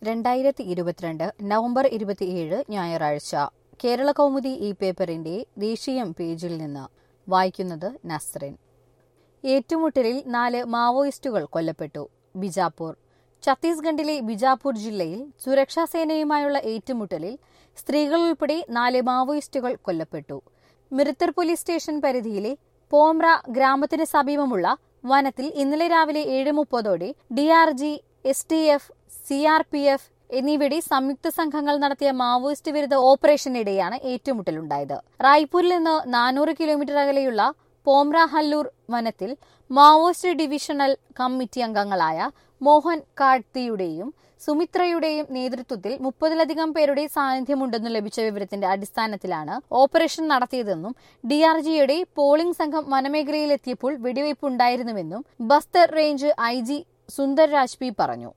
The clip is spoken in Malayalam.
രണ്ടായിരത്തി ഇരുപത്തിരണ്ട് നവംബർ ഇരുപത്തിയേഴ് ഞായറാഴ്ച കേരള കൗമുദി ഈ പേപ്പറിന്റെ ദേശീയം പേജിൽ നിന്ന് വായിക്കുന്നത് നസ്റിൻ ഏറ്റുമുട്ടലിൽ നാല് മാവോയിസ്റ്റുകൾ കൊല്ലപ്പെട്ടു ബിജാപൂർ ഛത്തീസ്ഗഡിലെ ബിജാപൂർ ജില്ലയിൽ സുരക്ഷാ സേനയുമായുള്ള ഏറ്റുമുട്ടലിൽ സ്ത്രീകൾ ഉൾപ്പെടെ നാല് മാവോയിസ്റ്റുകൾ കൊല്ലപ്പെട്ടു മിർത്തർ പോലീസ് സ്റ്റേഷൻ പരിധിയിലെ പോമ്ര ഗ്രാമത്തിന് സമീപമുള്ള വനത്തിൽ ഇന്നലെ രാവിലെ ഏഴ് മുപ്പതോടെ DRG S T F C R P F എന്നിവയുടെ സംയുക്ത സംഘങ്ങൾ നടത്തിയ മാവോയിസ്റ്റ് വിരുദ്ധ ഓപ്പറേഷനിടെയാണ് ഏറ്റുമുട്ടലുണ്ടായത് റായ്പൂരിൽ നിന്ന് നാനൂറ് കിലോമീറ്റർ അകലെയുള്ള പോമ്ര ഹല്ലൂർ വനത്തിൽ മാവോയിസ്റ്റ് ഡിവിഷണൽ കമ്മിറ്റി അംഗങ്ങളായ മോഹൻ കാർത്തിയുടെയും സുമിത്രയുടെയും നേതൃത്വത്തിൽ മുപ്പതിലധികം പേരുടെ സാന്നിധ്യമുണ്ടെന്ന് ലഭിച്ച വിവരത്തിന്റെ അടിസ്ഥാനത്തിലാണ് ഓപ്പറേഷൻ നടത്തിയതെന്നും ഡിആർജിയുടെ പോളിംഗ് സംഘം വനമേഖലയിലെത്തിയപ്പോൾ വെടിവയ്പ് ഉണ്ടായിരുന്നുവെന്നും Bastar range I G Sundar Raj P പറഞ്ഞു